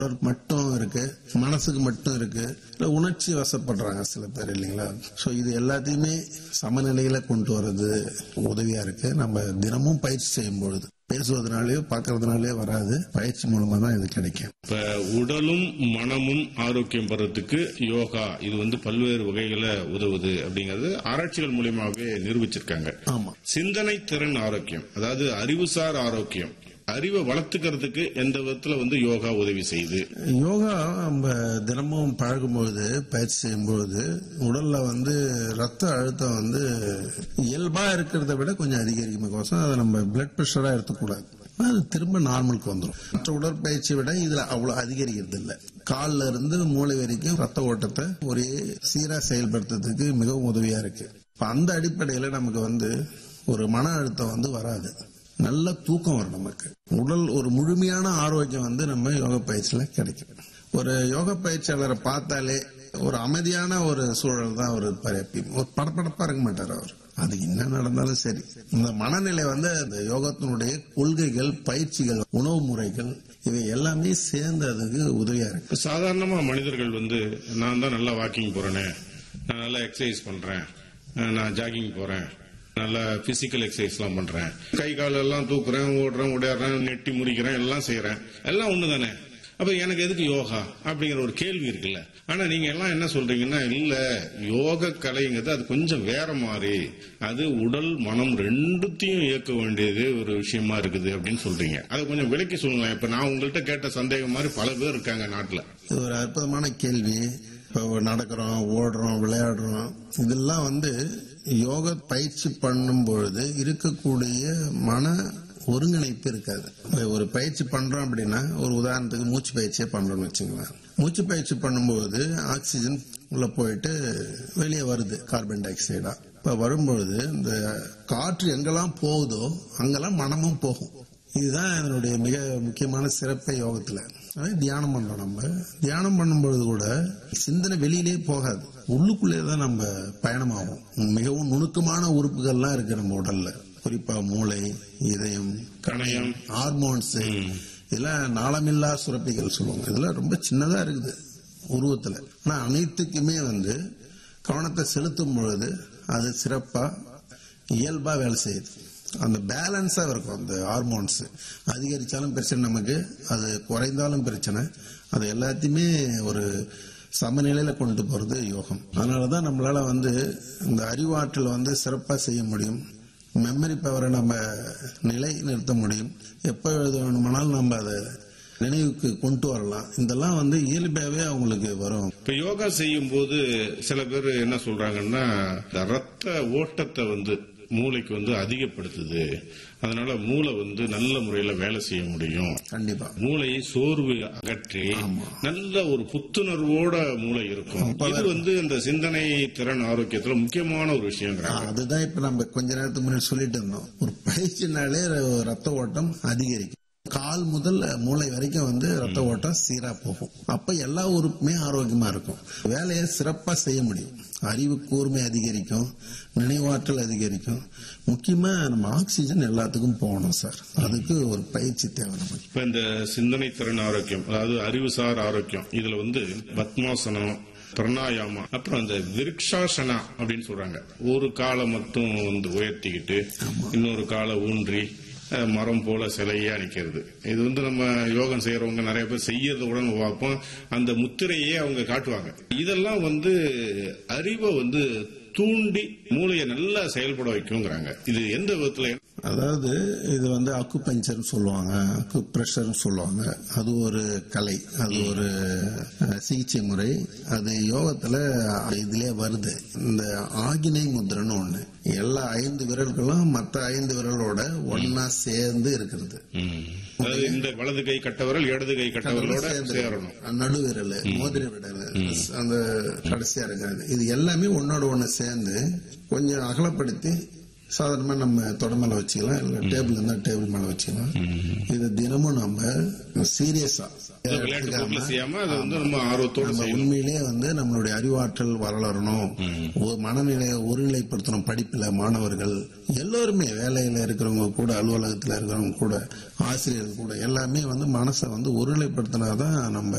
உடலுக்கு மட்டும் இருக்கு மனசுக்கு மட்டும் இருக்கு இல்ல உணர்ச்சி வசப்படுறாங்க சில பேர் இல்லைங்களா சோ இது எல்லாத்தையுமே சமநிலையில கொண்டு வர்றது உதவியா இருக்கு நம்ம தினமும் பயிற்சி செய்யும் பொழுது பேசுவதனாலயோ பார்க்கறதுனாலயோ வராது பயிற்சி மூலமா தான் இது கிடைக்கும் இப்ப உடலும் மனமும் ஆரோக்கியம் பெறத்துக்கு யோகா இது வந்து பல்வேறு வகைகளை உதவுது அப்படிங்கறது ஆராய்ச்சிகள் மூலியமாவே நிரூபிச்சிருக்காங்க ஆமா சிந்தனை திறன் ஆரோக்கியம் அதாவது அறிவுசார் ஆரோக்கியம் அறிவை வளர்த்துக்கிறதுக்கு எந்த விதத்துல வந்து யோகா உதவி செய்யுது யோகா நம்ம தினமும் பழகும்பொழுது பயிற்சி செய்யும்பொழுது உடல்ல வந்து ரத்த அழுத்தம் வந்து இயல்பா இருக்கிறத விட கொஞ்சம் அதிகரிக்கும் அதை நம்ம பிளட் பிரஷரா எடுத்துக்கூடாது அது திரும்ப நார்மலுக்கு வந்துடும் மற்ற உடற்பயிற்சியை விட இதுல அவ்வளவு அதிகரிக்கிறது இல்லை கால்ல இருந்து மூளை வரைக்கும் ரத்த ஓட்டத்தை ஒரே சீரா செயல்படுத்துறதுக்கு மிகவும் உதவியா இருக்கு இப்ப அந்த அடிப்படையில நமக்கு வந்து ஒரு மன அழுத்தம் வந்து வராது நல்ல தூக்கம் வரும் நமக்கு உடல் ஒரு முழுமையான ஆரோக்கியம் வந்து நம்ம யோகா பயிற்சியில கிடைக்கும் ஒரு யோகா பயிற்சியாளரை பார்த்தாலே ஒரு அமைதியான ஒரு சூழல் தான் அவர் இருப்பார் எப்பயும் ஒரு படப்படப்பா இருக்க மாட்டார் அவர் அது என்ன நடந்தாலும் சரி இந்த மனநிலை வந்து அந்த யோகத்தினுடைய கொள்கைகள் பயிற்சிகள் உணவு முறைகள் இவை எல்லாமே சேர்ந்து அதுக்கு உதவியா இருக்கு இப்ப சாதாரணமா மனிதர்கள் வந்து நான் தான் நல்லா வாக்கிங் போறேனே நான் நல்லா எக்ஸசைஸ் பண்றேன் அஹ் நான் ஜாகிங் போறேன் நல்லா பிசிக்கல் எக்ஸசைஸ் எல்லாம் பண்றேன் கை கால் எல்லாம் தூக்குறேன் ஓடுறேன் ஓடிடுறேன் நெட்டி முறிக்கிறேன் எல்லாம் செய்யறேன் எல்லாம் ஒண்ணுதானே அப்ப எனக்கு எதுக்கு யோகா அப்படிங்கிற ஒரு கேள்வி இருக்குல்ல ஆனா நீங்க எல்லாம் என்ன சொல்றீங்கன்னா இல்ல யோக கலைங்கிறது அது கொஞ்சம் வேற மாதிரி அது உடல் மனம் ரெண்டுத்தையும் இயக்க வேண்டியது ஒரு விஷயமா இருக்குது அப்படின்னு சொல்றீங்க அதை கொஞ்சம் விளக்கி சொல்லுங்களேன் இப்ப நான் உங்கள்கிட்ட கேட்ட சந்தேகம் மாதிரி பல பேர் இருக்காங்க நாட்டுல இது ஒரு அற்புதமான கேள்வி இப்போ நடக்கிறோம் ஓடுறோம் விளையாடுறோம் இதெல்லாம் வந்து யோக பயிற்சி பண்ணும் பொழுது இருக்கக்கூடிய மன ஒருங்கிணைப்பு இருக்காது இப்ப ஒரு பயிற்சி பண்றோம் அப்படின்னா ஒரு உதாரணத்துக்கு மூச்சு பயிற்சியே பண்றோம்னு வச்சுங்களேன் மூச்சு பயிற்சி பண்ணும்போது ஆக்சிஜன் உள்ள போயிட்டு வெளியே வருது கார்பன் டை ஆக்சைடா இப்ப வரும்பொழுது இந்த காற்று எங்கெல்லாம் போகுதோ அங்கெல்லாம் மனமும் போகும் இதுதான் இதனுடைய மிக முக்கியமான சிறப்பே யோகத்துல அதாவது தியானம் பண்றோம் நம்ம தியானம் பண்ணும்பொழுது கூட சிந்தனை வெளியிலே போகாது உள்ளுக்குள்ளே தான் நம்ம பயணமாகும் மிகவும் நுணுக்கமான உறுப்புகள்லாம் இருக்கு நம்ம உடல்ல குறிப்பா மூளை இதயம் கணையம் ஹார்மோன்ஸ் இதெல்லாம் நாளமில்லா சுரப்பிகள் சொல்லுவாங்க இதெல்லாம் ரொம்ப சின்னதா இருக்குது உருவத்துல ஆனா அனைத்துக்குமே வந்து கவனத்தை செலுத்தும் பொழுது அது சிறப்பா இயல்பா வேலை செய்யுது அந்த பேலன்ஸா இருக்கும் அந்த ஹார்மோன்ஸ் அதிகரிச்சாலும் பிரச்சனை நமக்கு அது குறைந்தாலும் பிரச்சனை அது எல்லாத்தையுமே ஒரு சமநிலையில கொண்டு போறது யோகம் அதனாலதான் நம்மளால வந்து இந்த அறிவாற்றல் வந்து சிறப்பா செய்ய முடியும் மெமரி பவரை நம்ம நிலை நிறுத்த முடியும் எப்ப எழுத வேணுமானாலும் நம்ம அதை நினைவுக்கு கொண்டு வரலாம் இதெல்லாம் வந்து இயல்பாவே அவங்களுக்கு வரும் இப்ப யோகா செய்யும் போது சில பேர் என்ன சொல்றாங்கன்னா இந்த ரத்த ஓட்டத்தை வந்து மூளைக்கு வந்து அதிகப்படுத்துது அதனால மூளை வந்து நல்ல முறையில வேலை செய்ய முடியும் கண்டிப்பா மூளையை சோர்வு அகற்றி நல்ல ஒரு புத்துணர்வோட மூளை இருக்கும் இது வந்து இந்த சிந்தனை திறன் ஆரோக்கியத்துல முக்கியமான ஒரு விஷயங்கிறாங்க அதுதான் இப்ப நம்ம கொஞ்ச நேரத்துக்கு முன்னாடி சொல்லிட்டு இருந்தோம் ஒரு பயிற்சினாலே ரத்த ஓட்டம் அதிகரிக்கும் கால் முதல் மூளை வரைக்கும் வந்து ரத்த ஓட்டம் சீரா போகும் அப்ப எல்லா உறுப்புமே ஆரோக்கியமா இருக்கும் வேலையை சிறப்பா செய்ய முடியும் அறிவு கூர்மை அதிகரிக்கும் நினைவாற்றல் அதிகரிக்கும் முக்கியமா நம்ம ஆக்சிஜன் எல்லாத்துக்கும் போகணும் சார் அதுக்கு ஒரு பயிற்சி தேவை நமக்கு இப்ப இந்த சிந்தனை திறன் ஆரோக்கியம் அதாவது அறிவுசார் ஆரோக்கியம் இதுல வந்து பத்மாசனம் பிரணாயாமம் அப்புறம் அந்த விருக்ஷாசனா அப்படின்னு சொல்றாங்க ஒரு காலை மட்டும் வந்து உயர்த்திக்கிட்டு இன்னொரு காலை ஊன்றி அஹ், மரம் போல சிலையா நிக்கிறது இது வந்து நம்ம யோகம் செய்யறவங்க நிறைய பேர் செய்யறத உடனே பார்ப்போம் அந்த முத்திரையே அவங்க காட்டுவாங்க இதெல்லாம் வந்து அறிவை வந்து தூண்டி மூளையை நல்லா செயல்பட வைக்குங்கிறாங்க இது எந்த விதத்துல அதாவது இது வந்து அக்கு பஞ்சர்னு சொல்லுவாங்க அக்கு பிரஷர்னு சொல்லுவாங்க அது ஒரு கலை அது ஒரு அஹ், சிகிச்சை முறை அது யோகத்துல இதுலயே வருது இந்த ஆகினை முத்திரன்னு ஒண்ணு எல்லா ஐந்து விரல்களும் மற்ற ஐந்து விரலோட ஒன்னா சேர்ந்து இருக்கிறது அதாவது இந்த வலது கை கட்டவரல் இடது கை கட்டவரலோட சேர்ந்து சேரணும் நடுவிரல் மோதிர விரல் அந்த கடைசியா இருக்கிறது இது எல்லாமே ஒன்னோட ஒண்ணு சேர்ந்து கொஞ்சம் அகலப்படுத்தி சாதாரணமா நம்ம தொட மேல வச்சுக்கலாம் இல்ல டேபிள் இருந்தா டேபிள் மேல வச்சுக்கலாம் இது தினமும் நம்ம சீரியஸா விளையாட்டு போக்குல செய்யாம அதை வந்து ரொம்ப ஆர்வத்தோட நம்ம செய்யணும் உண்மையிலேயே வந்து நம்மளுடைய அறிவாற்றல் வளரணும் ஒரு மனநிலையை ஒருநிலைப்படுத்தணும் படிப்புல மாணவர்கள் எல்லோருமே வேலையில இருக்கிறவங்க கூட அலுவலகத்துல இருக்கிறவங்க கூட ஆசிரியர்கள் கூட எல்லாமே வந்து மனசை வந்து ஒருநிலைப்படுத்தினாதான் நம்ம